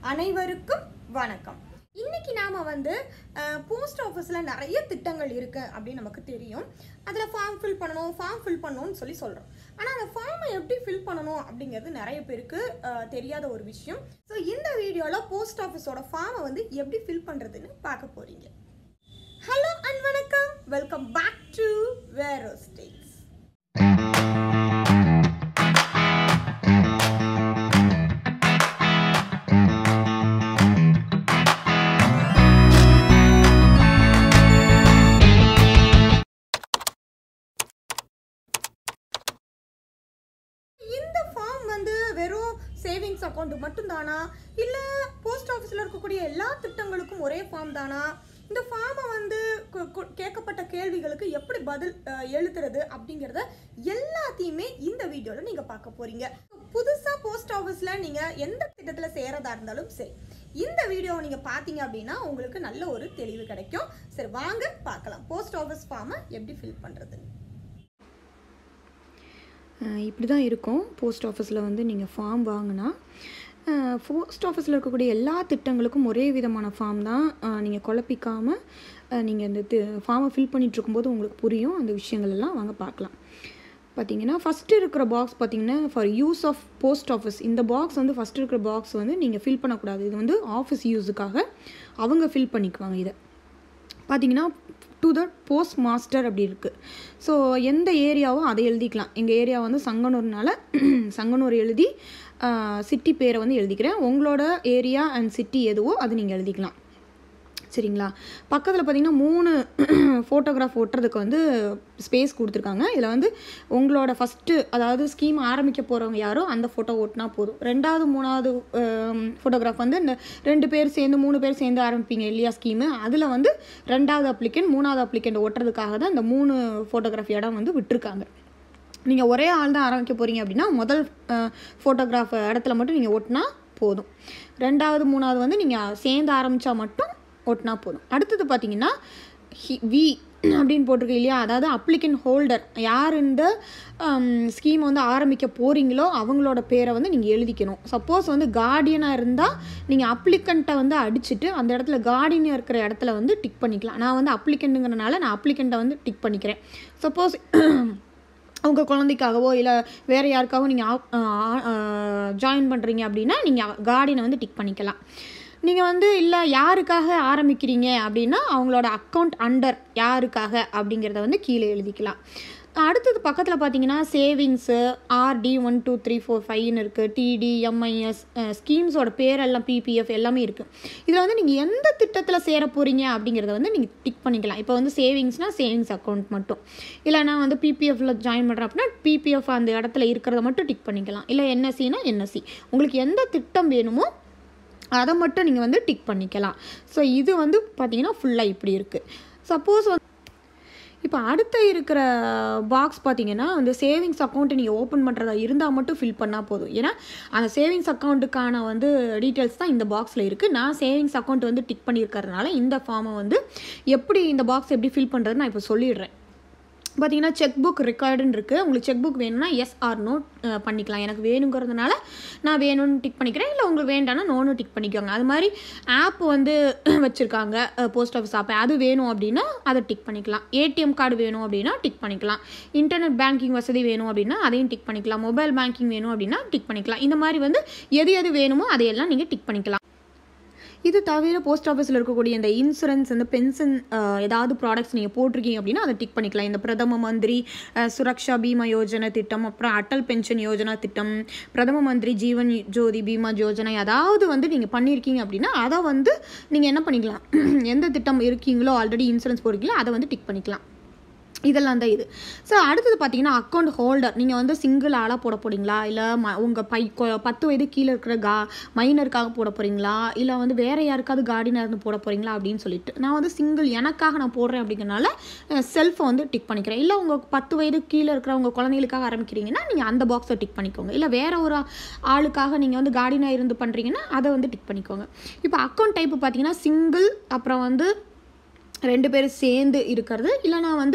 அனைவருக்கும் வணக்கம் இன்னைக்கு நாம வந்து போஸ்ட் ஆஃபீஸில் நிறைய திட்டங்கள் இருக்கு அப்படின்னு நமக்கு தெரியும் அதில் ஃபார்ம் ஃபில் பண்ணணும் ஃபார்ம் ஃபில் பண்ணணும்னு சொல்லி சொல்கிறோம் ஆனால் அந்த ஃபார்மை எப்படி ஃபில் பண்ணணும் அப்படிங்கிறது நிறைய பேருக்கு அஹ், தெரியாத ஒரு விஷயம் ஸோ இந்த வீடியோவில் போஸ்ட் ஆஃபீஸோட ஃபார்மை வந்து எப்படி ஃபில் பண்ணுறதுன்னு பார்க்க போறீங்க ஹலோ அண்ட் வணக்கம் welcome back to Vero states இந்த ஃபார்ம் வந்து வெறும் சேவிங்ஸ் அக்கௌண்ட் மட்டும்தானா இல்லை போஸ்ட் ஆஃபீஸில் இருக்கக்கூடிய எல்லா திட்டங்களுக்கும் ஒரே ஃபார்ம் தானா இந்த ஃபார்மை வந்து கு- கு- கேட்கப்பட்ட கேள்விகளுக்கு எப்படி பதில் அஹ், எழுதுறது அப்படிங்கிறத எல்லாத்தையுமே இந்த வீடியோவில் நீங்கள் பார்க்க போறீங்க புதுசாக போஸ்ட் ஆஃபீஸில் நீங்கள் எந்த திட்டத்தில் சேரதா இருந்தாலும் சரி இந்த வீடியோவை நீங்கள் பார்த்தீங்க அப்படின்னா உங்களுக்கு நல்ல ஒரு தெளிவு கிடைக்கும் சரி வாங்க பார்க்கலாம் போஸ்ட் ஆஃபீஸ் ஃபார்மை எப்படி ஃபில் பண்ணுறதுன்னு இப்படி தான் இருக்கும் போஸ்ட் ஆஃபீஸில் வந்து நீங்கள் ஃபார்ம் வாங்கினா போஸ்ட் ஆஃபீஸில் இருக்கக்கூடிய எல்லா திட்டங்களுக்கும் ஒரே விதமான ஃபார்ம் தான் நீங்கள் குழப்பிக்காமல் நீங்கள் இந்த ஃபார்மை ஃபில் பண்ணிட்டு இருக்கும்போது உங்களுக்கு புரியும் அந்த விஷயங்கள் எல்லாம் வாங்க பார்க்கலாம் பார்த்தீங்கன்னா ஃபஸ்ட்டு இருக்கிற பாக்ஸ் பார்த்தீங்கன்னா for use of post office இந்த பாக்ஸ் வந்து ஃபஸ்ட்டு இருக்கிற பாக்ஸ் வந்து நீங்கள் ஃபில் பண்ணக்கூடாது இது வந்து ஆஃபீஸ் யூஸுக்காக அவங்க ஃபில் பண்ணிக்குவாங்க இதை பார்த்தீங்கன்னா டு த போஸ்ட் மாஸ்டர் அப்படி இருக்குது ஸோ எந்த ஏரியாவோ அதை எழுதிக்கலாம் எங்கள் ஏரியா வந்து சங்கனூர்னால சங்கனூர் எழுதி சிட்டி பேரை வந்து எழுதிக்கிறேன் உங்களோட ஏரியா அண்ட் சிட்டி எதுவோ அது நீங்கள் எழுதிக்கலாம் சரிங்களா பக்கத்தில் பார்த்தீங்கன்னா மூணு ஃபோட்டோகிராஃப் ஒட்டுறதுக்கு வந்து ஸ்பேஸ் கொடுத்துருக்காங்க இதில் வந்து உங்களோட ஃபஸ்ட்டு அதாவது ஸ்கீம் ஆரம்பிக்க போகிறவங்க யாரோ அந்த ஃபோட்டோ ஓட்டினா போதும் ரெண்டாவது மூணாவது ஃபோட்டோகிராஃப் வந்து இந்த ரெண்டு பேர் சேர்ந்து மூணு பேர் சேர்ந்து ஆரம்பிப்பீங்க இல்லையா ஸ்கீமு அதில் வந்து ரெண்டாவது அப்ளிகண்ட் மூணாவது அப்ளிகண்ட் ஒட்டுறதுக்காக தான் இந்த மூணு ஃபோட்டோகிராஃப் இடம் வந்து விட்டுருக்காங்க நீங்கள் ஒரே ஆள் தான் ஆரம்பிக்க போகிறீங்க அப்படின்னா முதல் ஃபோட்டோகிராஃப் இடத்துல மட்டும் நீங்கள் ஒட்டினா போதும் ரெண்டாவது மூணாவது வந்து நீங்கள் சேர்ந்து ஆரம்பித்தா மட்டும் ஒட்டினா போதும் அடுத்தது பார்த்தீங்கன்னா வி அப்படின்னு போட்டிருக்கு இல்லையா அதாவது அப்ளிகன் ஹோல்டர் யார் இந்த ஸ்கீம் வந்து ஆரம்பிக்க போகிறீங்களோ அவங்களோட பேரை வந்து நீங்கள் எழுதிக்கணும் சப்போஸ் வந்து கார்டியனாக இருந்தால் நீங்கள் அப்ளிகண்ட்டை வந்து அடிச்சுட்டு அந்த இடத்துல கார்டியனாக இருக்கிற இடத்துல வந்து டிக் பண்ணிக்கலாம் நான் வந்து அப்ளிகண்ட்டுங்கிறனால நான் அப்ளிகண்ட்டை வந்து டிக் பண்ணிக்கிறேன் சப்போஸ் உங்கள் குழந்தைக்காகவோ இல்லை வேறு யாருக்காகவும் நீங்கள் ஜாயின் பண்ணுறீங்க அப்படின்னா நீங்கள் கார்டினை வந்து டிக் பண்ணிக்கலாம் நீங்கள் வந்து இல்லை யாருக்காக ஆரம்பிக்கிறீங்க அப்படின்னா அவங்களோட அக்கௌண்ட் அண்டர் யாருக்காக அப்படிங்கிறத வந்து கீழே எழுதிக்கலாம் அடுத்தது பக்கத்தில் பார்த்தீங்கன்னா savings RD one two three four ஃபைவ்னு இருக்குது டிடி எம்ஐஎஸ் ஸ்கீம்ஸோட பேரெல்லாம் பிபிஎஃப் எல்லாமே இருக்குது இதில் வந்து நீங்கள் எந்த திட்டத்தில் சேர போகிறீங்க அப்படிங்கிறத வந்து நீங்கள் டிக் பண்ணிக்கலாம் இப்போ வந்து சேவிங்ஸ்னால் சேவிங்ஸ் அக்கௌண்ட் மட்டும் இல்லைனா வந்து பிபிஎஃப்ல ஜாயின் பண்ணுறேன் அப்படின்னா பிபிஎஃப் அந்த இடத்துல இருக்கிறத மட்டும் டிக் பண்ணிக்கலாம் இல்லை என்எஸ்சினா என்எஸ்சி உங்களுக்கு எந்த திட்டம் வேணுமோ அதை மட்டும் நீங்கள் வந்து டிக் பண்ணிக்கலாம் ஸோ இது வந்து பார்த்தீங்கன்னா ஃபுல்லாக இப்படி இருக்குது சப்போஸ் வந்து இப்போ அடுத்த இருக்கிற பாக்ஸ் பார்த்தீங்கன்னா அந்த சேவிங்ஸ் அக்கௌண்ட்டை நீங்கள் ஓப்பன் பண்ணுறதா இருந்தால் மட்டும் ஃபில் பண்ணால் போதும் ஏன்னா அந்த சேவிங்ஸ் அக்கௌண்ட்டுக்கான வந்து டீட்டெயில்ஸ் தான் இந்த பாக்ஸில் இருக்குது நான் சேவிங்ஸ் அக்கௌண்ட் வந்து டிக் பண்ணியிருக்கறதுனால இந்த ஃபார்மை வந்து எப்படி இந்த பாக்ஸ் எப்படி ஃபில் பண்ணுறதுன்னு நான் இப்போ சொல்லிடுறேன் பார்த்தீங்கன்னா செக் புக் ரெக்கார்டுன்னு இருக்குது உங்களுக்கு செக் புக் வேணும்னா எஸ் ஆர் நோ பண்ணிக்கலாம் எனக்கு வேணுங்கிறதுனால நான் வேணும்னு டிக் பண்ணிக்கிறேன் இல்லை உங்களுக்கு வேண்டாம்னா நோன்னு டிக் பண்ணிக்கோங்க அது மாதிரி ஆப் வந்து வச்சுருக்காங்க போஸ்ட் ஆஃபீஸ் ஆப் அது வேணும் அப்படின்னா அதை டிக் பண்ணிக்கலாம் ஏடிஎம் கார்டு வேணும் அப்படின்னா டிக் பண்ணிக்கலாம் இன்டர்நெட் பேங்கிங் வசதி வேணும் அப்படின்னா அதையும் டிக் பண்ணிக்கலாம் மொபைல் பேங்கிங் வேணும் அப்படின்னா டிக் பண்ணிக்கலாம் இந்த மாதிரி வந்து எது எது வேணுமோ அதையெல்லாம் நீங்கள் டிக் பண்ணிக்கலாம் இது தவிர போஸ்ட் ஆஃபீஸில் இருக்கக்கூடிய இந்த இன்சூரன்ஸ் இந்த பென்ஷன் ஏதாவது ப்ராடக்ட்ஸ் நீங்கள் போட்டிருக்கீங்க அப்படின்னா அதை டிக் பண்ணிக்கலாம் இந்த பிரதம மந்திரி அஹ், சுரக்ஷா பீமா யோஜனா திட்டம் அப்புறம் அட்டல் பென்ஷன் யோஜனா திட்டம் பிரதம மந்திரி ஜீவன் ஜோதி பீமா யோஜனா ஏதாவது வந்து நீங்கள் பண்ணியிருக்கீங்க அப்படின்னா அதை வந்து நீங்கள் என்ன பண்ணிக்கலாம் எந்த திட்டம் இருக்கீங்களோ ஆல்ரெடி இன்சூரன்ஸ் போடுறீங்களோ அதை வந்து டிக் பண்ணிக்கலாம் இதெல்லாம் தான் இது ஸோ அடுத்தது பார்த்தீங்கன்னா அக்கௌண்ட் ஹோல்டர் நீங்கள் வந்து சிங்கிள் ஆளாக போட போறீங்களா இல்லை ம உங்கள் பை கொ- பத்து வயது கீழே இருக்கிற கா மைனருக்காக போட போகிறீங்களா இல்லை வந்து வேறு யாருக்காவது கார்டினாக இருந்து போட போகிறீங்களா அப்படின்னு சொல்லிட்டு நான் வந்து சிங்கிள் எனக்காக நான் போடுறேன் அப்படிங்கிறனால செல்ஃபை வந்து டிக் பண்ணிக்கிறேன் இல்லை உங்கள் பத்து வயது கீழே இருக்கிற உங்கள் குழந்தைகளுக்காக ஆரம்பிக்கிறீங்கன்னா நீங்கள் அந்த பாக்ஸை டிக் பண்ணிக்கோங்க இல்லை வேற ஒரு ஆளுக்காக நீங்கள் வந்து கார்டினாக இருந்து பண்ணுறீங்கன்னா அதை வந்து டிக் பண்ணிக்கோங்க இப்போ அக்கௌண்ட் டைப்பு பார்த்தீங்கன்னா சிங்கிள் அப்புறம் வந்து ரெண்டு பேரும் சேர்ந்து இருக்கிறது இல்லைனா வந்து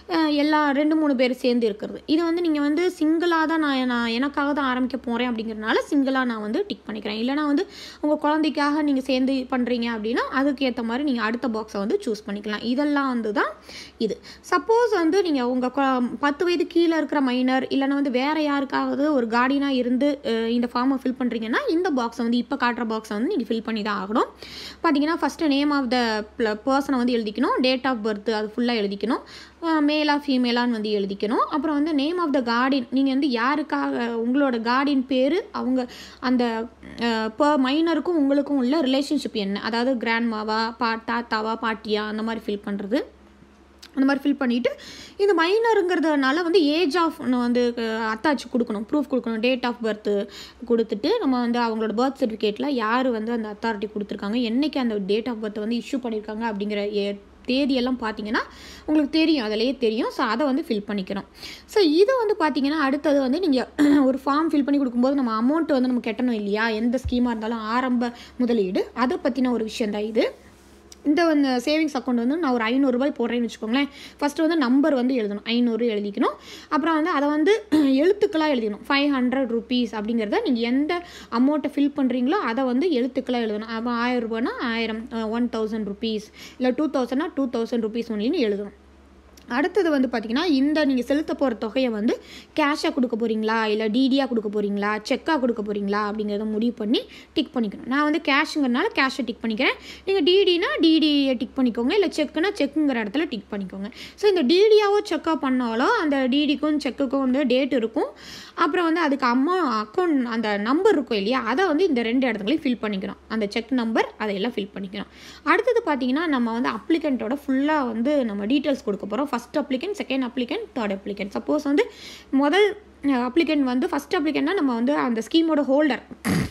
அஹ், எல்லா ரெண்டு மூணு பேர் சேர்ந்து இருக்கிறது இது வந்து நீங்கள் வந்து சிங்கிளாக தான் நான் நான் எனக்காக தான் ஆரம்பிக்க போகிறேன் அப்படிங்கிறனால சிங்கிளாக நான் வந்து டிக் பண்ணிக்கிறேன் இல்லைனா வந்து உங்கள் குழந்தைக்காக நீங்கள் சேர்ந்து பண்ணுறீங்க அப்படின்னா அதுக்கு ஏற்ற மாதிரி நீங்கள் அடுத்த பாக்ஸை வந்து சூஸ் பண்ணிக்கலாம் இதெல்லாம் வந்து தான் இது சப்போஸ் வந்து நீங்கள் உங்கள் பத்து வயது கீழே இருக்கிற மைனர் இல்லைன்னா வந்து வேறு யாருக்காவது ஒரு கார்டியனாக இருந்து அஹ், இந்த ஃபார்மை ஃபில் பண்ணுறீங்கன்னா இந்த பாக்ஸை வந்து இப்போ காட்டுற பாக்ஸை வந்து நீங்கள் ஃபில் பண்ணி தான் ஆகணும் பார்த்தீங்கன்னா ஃபஸ்ட்டு நேம் ஆஃப் த பர்சனை வந்து எழுதிக்கணும் டேட் ஆஃப் பர்த் அது ஃபுல்லாக எழுதிக்கணும் மேலா ஃபீமேலான்னு வந்து எழுதிக்கணும் அப்புறம் வந்து நேம் ஆஃப் த கார்டின் நீங்கள் வந்து யாருக்காக உங்களோட கார்டின் பேர் அவங்க அந்த இப்போ மைனருக்கும் உங்களுக்கும் உள்ள ரிலேஷன்ஷிப் என்ன அதாவது கிராண்ட்மாவா பா தாத்தாவா பாட்டியா அந்த மாதிரி ஃபில் பண்ணுறது அந்த மாதிரி ஃபில் பண்ணிவிட்டு இந்த மைனருங்கிறதுனால வந்து ஏஜ் ஆஃப் வந்து அத்தாச்சி கொடுக்கணும் ப்ரூஃப் கொடுக்கணும் டேட் ஆஃப் பர்த்து கொடுத்துட்டு நம்ம வந்து அவங்களோட பர்த் சர்டிஃபிகேட்டில் யார் வந்து அந்த அத்தாரிட்டி கொடுத்துருக்காங்க என்னைக்கு அந்த டேட் ஆஃப் பர்த்தை வந்து இஷ்யூ பண்ணியிருக்காங்க அப்படிங்கிற ஏ- தேதியெல்லாம் பார்த்தீங்கன்னா உங்களுக்கு தெரியும் அதிலேயே தெரியும் ஸோ அதை வந்து ஃபில் பண்ணிக்கிறோம் ஸோ இது வந்து பார்த்தீங்கன்னா அடுத்தது வந்து நீங்கள் ஒரு ஃபார்ம் ஃபில் பண்ணி கொடுக்கும்போது நம்ம அமௌண்ட் வந்து நம்ம கட்டணும் இல்லையா எந்த ஸ்கீமாக இருந்தாலும் ஆரம்ப முதலீடு அதை பற்றின ஒரு விஷயம் தான் இது இந்த வந்து சேவிங்ஸ் அக்கௌண்ட் வந்து நான் ஒரு ஐநூறுரூபாய் போடுறேன்னு வச்சுக்கோங்களேன் ஃபஸ்ட்டு வந்து நம்பர் வந்து எழுதணும் ஐநூறு எழுதிக்கணும் அப்புறம் வந்து அதை வந்து எழுத்துக்களாக எழுதிக்கணும் ஃபைவ் ஹண்ட்ரட் ருபீஸ் அப்படிங்கிறத நீங்கள் எந்த அமௌண்ட்டை ஃபில் பண்ணுறீங்களோ அதை வந்து எழுத்துக்களாக எழுதணும் அப்போ ஆயிரம் ரூபாய்னா ஆயிரம் ஒன் தௌசண்ட் ருபீஸ் இல்லை டூ தௌசண்ட்னா டூ தௌசண்ட் ருபீஸ் ஒன்லின்னு எழுதணும் அடுத்தது வந்து பார்த்தீங்கன்னா இந்த நீங்கள் செலுத்த போகிற தொகையை வந்து கேஷாக கொடுக்க போகிறீங்களா இல்லை டிடியாக கொடுக்க போகிறீங்களா செக்காக கொடுக்க போகிறீங்களா அப்படிங்கிறத முடிவு பண்ணி டிக் பண்ணிக்கணும் நான் வந்து கேஷுங்கிறனால கேஷை டிக் பண்ணிக்கிறேன் நீங்கள் டிடினா டிடியை டிக் பண்ணிக்கோங்க இல்லை செக்குனா செக்குங்கிற இடத்துல டிக் பண்ணிக்கோங்க ஸோ இந்த டிடியாவோ செக்காக பண்ணாலும் அந்த டிடிக்கும் செக்குக்கும் வந்து டேட் இருக்கும் அப்புறம் வந்து அதுக்கு அம்மா அக்கௌண்ட் அந்த நம்பர் இருக்கும் இல்லையா அதை வந்து இந்த ரெண்டு இடத்துலையும் ஃபில் பண்ணிக்கணும் அந்த செக் நம்பர் அதையெல்லாம் ஃபில் பண்ணிக்கணும் அடுத்தது பார்த்தீங்கன்னா நம்ம வந்து அப்ளிகண்ட்டோட ஃபுல்லாக வந்து நம்ம டீட்டெயில்ஸ் கொடுக்க போகிறோம் first applicant second applicant third applicant suppose வந்து முதல் அப்ளிகன்ட் வந்து ஃபஸ்ட் அப்ளிகண்ட்னா நம்ம வந்து அந்த ஸ்கீமோட ஹோல்டர்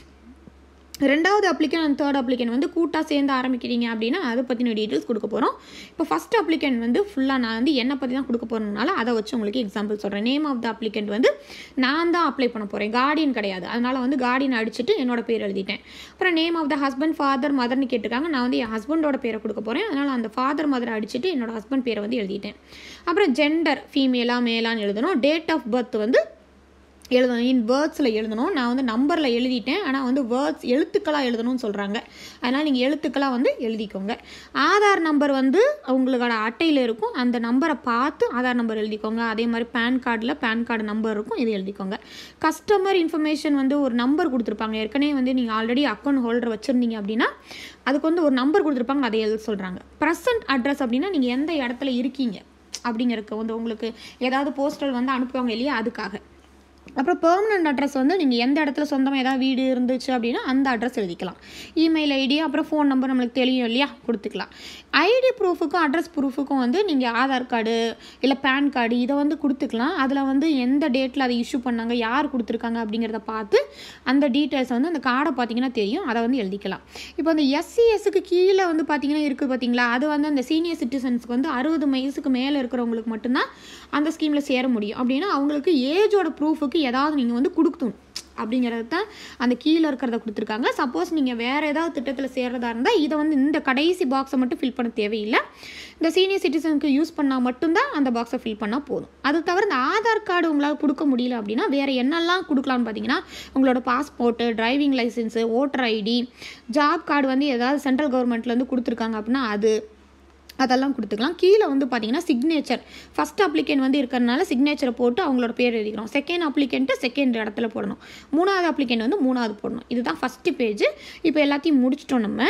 ரெண்டாவது அப்ளிகன் அண்ட் தேர்ட் அப்ளிகன் வந்து கூட்டாக சேர்ந்து ஆரம்பிக்கிறீங்க அப்படின்னா அதை பற்றின டீட்டெயில்ஸ் கொடுக்க போகிறோம் இப்போ ஃபஸ்ட் அப்ளிகன் வந்து ஃபுல்லாக நான் வந்து என்னை பற்றி தான் கொடுக்க போகிறதுனால அதை வச்சு உங்களுக்கு எக்ஸாம்பிள் சொல்கிறேன் நேம் ஆஃப் த அப்ளிகண்ட் வந்து நான் தான் அப்ளை பண்ண போகிறேன் கார்டியன் கிடையாது அதனால் வந்து கார்டியன் அடிச்சுட்டு என்னோட பேர் எழுதிட்டேன் அப்புறம் name of the husband father மதர்னு கேட்டிருக்காங்க நான் வந்து என் ஹஸ்பண்டோட பேரை கொடுக்க போகிறேன் அதனால் அந்த ஃபாதர் மதர் அடிச்சுட்டு என்னோட ஹஸ்பண்ட் பேரை வந்து எழுதிட்டேன் அப்புறம் ஜெண்டர் ஃபீமேலா மேலான்னு எழுதணும் டேட் ஆஃப் பர்த் வந்து எழுதணும் இன் வேர்ட்ஸில் எழுதணும் நான் வந்து நம்பரில் எழுதிட்டேன் ஆனால் வந்து வேர்ட்ஸ் எழுத்துக்களாக எழுதணும்னு சொல்கிறாங்க அதனால் நீங்கள் எழுத்துக்களாக வந்து எழுதிக்கோங்க ஆதார் நம்பர் வந்து உங்களோட அட்டையில் இருக்கும் அந்த நம்பரை பார்த்து ஆதார் நம்பர் எழுதிக்கோங்க அதே மாதிரி பேன் கார்டில் பேன் கார்டு நம்பர் இருக்கும் இது எழுதிக்கோங்க கஸ்டமர் இன்ஃபர்மேஷன் வந்து ஒரு நம்பர் கொடுத்துருப்பாங்க ஏற்கனவே வந்து நீங்கள் ஆல்ரெடி அக்கௌண்ட் ஹோல்டர் வச்சுருந்தீங்க அப்படின்னா அதுக்கு வந்து ஒரு நம்பர் கொடுத்துருப்பாங்க அதை எழுத சொல்கிறாங்க ப்ரெசன்ட் அட்ரஸ் அப்படின்னா நீங்கள் எந்த இடத்துல இருக்கீங்க அப்படிங்கிறதுக்கு வந்து உங்களுக்கு ஏதாவது போஸ்டல் வந்து அனுப்புவாங்க இல்லையா அதுக்காக அப்புறம் பெர்மனன்ட் அட்ரஸ் வந்து நீங்கள் எந்த இடத்துல சொந்தமாக ஏதாவது வீடு இருந்துச்சு அப்படின்னா அந்த அட்ரஸ் எழுதிக்கலாம் இமெயில் ஐடி அப்புறம் ஃபோன் நம்பர் நம்மளுக்கு தெரியும் இல்லையா கொடுத்துக்கலாம் ஐடி ப்ரூஃபுக்கும் அட்ரஸ் ப்ரூஃபுக்கும் வந்து நீங்கள் ஆதார் கார்டு இல்லை பேன் கார்டு இதை வந்து கொடுத்துக்கலாம் அதில் வந்து எந்த டேட்டில் அதை இஷ்யூ பண்ணாங்க யார் கொடுத்துருக்காங்க அப்படிங்கிறத பார்த்து அந்த டீட்டெயில்ஸ் வந்து அந்த கார்டை பார்த்தீங்கன்னா தெரியும் அதை வந்து எழுதிக்கலாம் இப்போ அந்த எஸ்சிஎஸ்க்கு கீழே வந்து பார்த்தீங்கன்னா இருக்குது பார்த்தீங்களா அது வந்து அந்த சீனியர் சிட்டிசன்ஸ்க்கு வந்து அறுபது வயசுக்கு மேலே இருக்கிறவங்களுக்கு மட்டும்தான் அந்த ஸ்கீமில் சேர முடியும் அப்படின்னா அவங்களுக்கு ஏஜோட ப்ரூஃபுக்கு ஏதாவது நீங்கள் வந்து கொடுக்கணும் அப்படிங்கிறது தான் அந்த கீழே இருக்கிறத கொடுத்துருக்காங்க சப்போஸ் நீங்கள் வேறு ஏதாவது திட்டத்தில் சேர்றதா இருந்தால் இதை வந்து இந்த கடைசி பாக்ஸை மட்டும் ஃபில் பண்ண தேவையில்லை இந்த சீனியர் சிட்டிசனுக்கு யூஸ் பண்ணால் மட்டும்தான் அந்த பாக்ஸை ஃபில் பண்ணால் போதும் அது தவிர இந்த ஆதார் கார்டு உங்களால் கொடுக்க முடியல அப்படின்னா வேறு என்னெல்லாம் கொடுக்கலாம்னு பார்த்தீங்கன்னா உங்களோட passport driving licence voter ID job card வந்து ஏதாவது சென்ட்ரல் கவர்மெண்ட்லேருந்து கொடுத்துருக்காங்க அப்படின்னா அது அதெல்லாம் கொடுத்துக்கலாம் கீழே வந்து பார்த்தீங்கன்னா சிக்னேச்சர் ஃபஸ்ட் அப்ளிகேண்ட் வந்து இருக்கிறனால சிக்னேச்சரை போட்டு அவங்களோட பேர் எழுதிக்கிறோம் செகண்ட் அப்ளிகேண்ட்டு செகண்ட் இடத்துல போடணும் மூணாவது அப்ளிகேண்ட் வந்து மூணாவது போடணும் இதுதான் ஃபஸ்ட்டு பேஜ் இப்போ எல்லாத்தையும் முடிச்சிட்டோம் நம்ம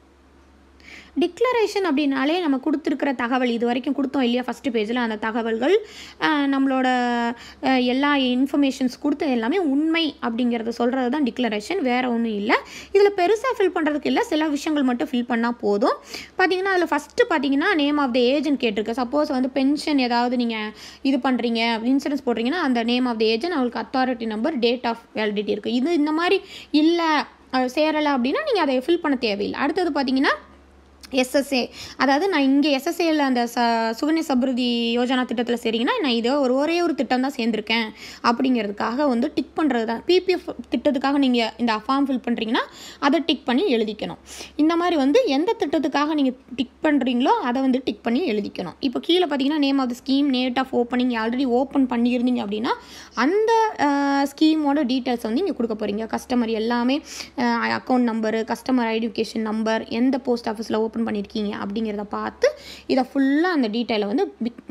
டிக்ளரேஷன் அப்படின்னாலே நம்ம கொடுத்துருக்கிற தகவல் இது வரைக்கும் கொடுத்தோம் இல்லையா ஃபஸ்ட்டு பேஜில் அந்த தகவல்கள் அஹ், நம்மளோட அஹ், எல்லா இன்ஃபர்மேஷன்ஸ் கொடுத்த எல்லாமே உண்மை அப்படிங்கிறத சொல்கிறது தான் டிக்ளரேஷன் வேறு ஒன்றும் இல்லை இதில் பெருசாக ஃபில் பண்ணுறதுக்கு இல்லை சில விஷயங்கள் மட்டும் ஃபில் பண்ணால் போதும் பார்த்தீங்கன்னா அதில் ஃபஸ்ட்டு பார்த்தீங்கன்னா நேம் ஆஃப் த ஏஜென்ட் கேட்டிருக்கு சப்போஸ் வந்து பென்ஷன் ஏதாவது நீங்கள் இது பண்ணுறீங்க இன்சூரன்ஸ் போடுறீங்கன்னா அந்த நேம் ஆஃப் த ஏஜென்ட் அவங்களுக்கு authority number date of validity இருக்குது இது இந்த மாதிரி இல்லை சேரலை அப்படின்னா நீங்கள் அதை ஃபில் பண்ண தேவையில்லை அடுத்தது பார்த்தீங்கன்னா எஸ்எஸ்ஏ அதாவது நான் இங்கே எஸ்எஸ்ஏல அந்த ச சுகன்ய சபிருதி யோஜனா திட்டத்தில் சரிங்கன்னா நான் இதோ ஒரு ஒரே ஒரு திட்டம் தான் சேர்ந்துருக்கேன் அப்படிங்கிறதுக்காக வந்து டிக் பண்ணுறது தான் பிபிஎஃப் திட்டத்துக்காக நீங்கள் இந்த ஃபார்ம் ஃபில் பண்ணுறீங்கன்னா அதை டிக் பண்ணி எழுதிக்கணும் இந்த மாதிரி வந்து எந்த திட்டத்துக்காக நீங்கள் டிக் பண்ணுறீங்களோ அதை வந்து டிக் பண்ணி எழுதிக்கணும் இப்போ கீழே பார்த்தீங்கன்னா name of the scheme date of opening already open பண்ணியிருந்தீங்க அப்படின்னா அந்த ஸ்கீமோட டீட்டெயில்ஸ் வந்து இங்கே கொடுக்க போகிறீங்க கஸ்டமர் எல்லாமே account number customer identification number எந்த போஸ்ட் ஆஃபீஸில் ஓப்பன் பண்ணியிருக்கீங்க அப்படிங்கிறத பார்த்து இதை ஃபுல்லாக அந்த டீட்டெயிலை வந்து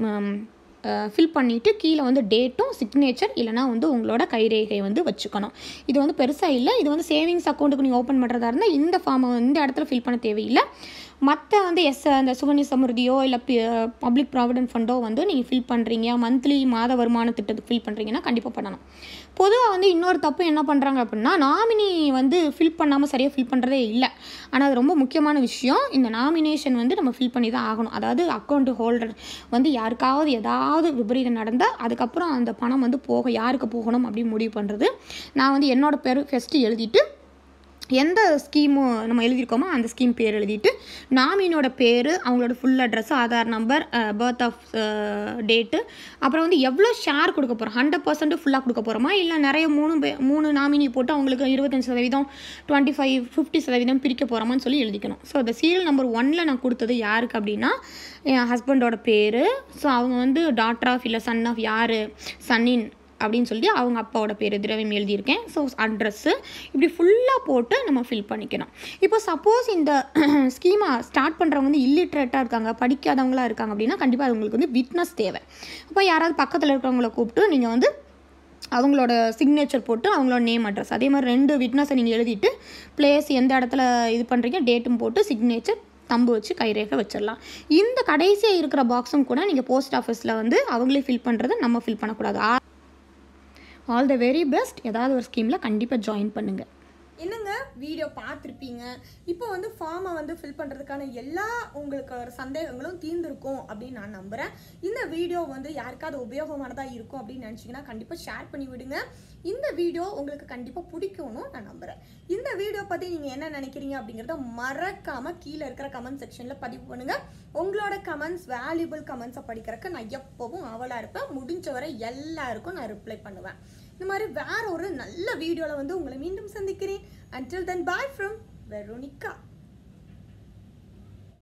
ஃபில் பண்ணிவிட்டு கீழே வந்து டேட்டும் சிக்னேச்சர் இல்லைனா வந்து உங்களோட கைரேகை வந்து வச்சுக்கணும் இது வந்து பெருசாக இல்லை இது வந்து சேவிங்ஸ் அக்கௌண்ட்டுக்கு நீங்கள் ஓப்பன் பண்ணுறதா இருந்தால் இந்த ஃபார்மை இந்த இடத்துல ஃபில் பண்ண தேவையில்லை மற்ற வந்து எஸ் அந்த சுகன்ய சமிருதியோ இல்லை பப்ளிக் ப்ராவிடென்ட் ஃபண்டோ வந்து நீங்கள் ஃபில் பண்ணுறீங்க மந்த்லி மாத வருமான திட்டத்துக்கு ஃபில் பண்ணுறீங்கன்னா கண்டிப்பாக பண்ணணும் பொதுவாக வந்து இன்னொரு தப்பு என்ன பண்ணுறாங்க அப்படின்னா நாமினி வந்து ஃபில் பண்ணாமல் சரியாக ஃபில் பண்ணுறதே இல்லை ஆனால் அது ரொம்ப முக்கியமான விஷயம் இந்த நாமினேஷன் வந்து நம்ம ஃபில் பண்ணி தான் ஆகணும் அதாவது அக்கௌண்ட் ஹோல்டர் வந்து யாருக்காவது ஏதாவது விபரீதம் நடந்தால் அதுக்கப்புறம் அந்த பணம் வந்து போக யாருக்கு போகணும் அப்படின்னு முடிவு பண்ணுறது நான் வந்து என்னோட பேர் ஃபஸ்ட்டு எழுதிட்டு எந்த ஸ்கீமு நம்ம எழுதியிருக்கோமோ அந்த ஸ்கீம் பேர் எழுதிட்டு நாமினோட பேர் அவங்களோட full address Aadhaar number birth of date அப்புறம் வந்து எவ்வளோ ஷேர் கொடுக்க போகிறோம் ஹண்ட்ரட் பர்சன்ட் ஃபுல்லாக கொடுக்க போகிறோமா இல்லை நிறைய மூணு பே மூணு நாமினி போட்டு அவங்களுக்கு இருபத்தஞ்சி சதவீதம் டுவெண்ட்டி ஃபைவ் ஃபிஃப்டி சதவீதம் பிரிக்க போகிறோமான்னு சொல்லி எழுதிக்கணும் ஸோ அந்த சீரியல் நம்பர் ஒன்னில் நான் கொடுத்தது யாருக்கு அப்படின்னா என் ஹஸ்பண்டோட பேர் ஸோ அவங்க வந்து டாட்டர் ஆஃப் இல்லை சன் ஆஃப் யார் சன்னின் அப்படின்னு சொல்லி அவங்க அப்பாவோட பேர் திரவியம் எழுதியிருக்கேன் ஸோ அட்ரஸ்ஸு இப்படி ஃபுல்லாக போட்டு நம்ம ஃபில் பண்ணிக்கணும் இப்போ சப்போஸ் இந்த ஸ்கீமை ஸ்டார்ட் பண்ணுறவங்க வந்து இல்லிட்ரேட்டாக இருக்காங்க படிக்காதவங்களா இருக்காங்க அப்படின்னா கண்டிப்பாக அவங்களுக்கு வந்து விட்னஸ் தேவை அப்போ யாராவது பக்கத்தில் இருக்கிறவங்கள கூப்பிட்டு நீங்கள் வந்து அவங்களோட சிக்னேச்சர் போட்டு அவங்களோட நேம் அட்ரஸ் அதே மாதிரி ரெண்டு விட்னஸை நீங்கள் எழுதிட்டு பிளேஸ் எந்த இடத்துல இது பண்ணுறீங்க டேட்டும் போட்டு சிக்னேச்சர் தம்பு வச்சு கைரேகை வச்சிடலாம் இந்த கடைசியாக இருக்கிற பாக்ஸும் கூட நீங்கள் போஸ்ட் ஆஃபீஸில் வந்து அவங்களே ஃபில் பண்ணுறது நம்ம ஃபில் பண்ணக்கூடாது ஆல் த வெரி பெஸ்ட் ஏதாவது ஒரு ஸ்கீமில் கண்டிப்பாக ஜாயின் பண்ணுங்கள் என்னங்க வீடியோ பார்த்துருப்பீங்க இப்போ வந்து ஃபார்மை வந்து ஃபில் பண்ணுறதுக்கான எல்லா உங்களுக்கு ஒரு சந்தேகங்களும் தீர்ந்திருக்கும் அப்படின்னு நான் நம்புகிறேன் இந்த வீடியோ வந்து யாருக்காவது உபயோகமானதாக இருக்கும் அப்படின்னு நினச்சிங்கன்னா கண்டிப்பாக ஷேர் பண்ணி விடுங்க இந்த வீடியோ உங்களுக்கு கண்டிப்பாக பிடிக்கும்னு நான் நம்புகிறேன் இந்த வீடியோ பற்றி நீங்கள் என்ன நினைக்கிறீங்க அப்படிங்கிறத மறக்காமல் கீழே இருக்கிற கமெண்ட் செக்ஷனில் பதிவு பண்ணுங்கள் உங்களோட கமெண்ட்ஸ் வேல்யூபிள் கமெண்ட்ஸை படிக்கிறதுக்கு நான் எப்போவும் அவளாக இருப்பேன் முடிஞ்ச வரை எல்லாருக்கும் நான் ரிப்ளை பண்ணுவேன் இந்த மாதிரி வேற ஒரு நல்ல வீடியோவில் வந்து உங்களை மீண்டும் சந்திக்கிறேன் until then bye from Veronica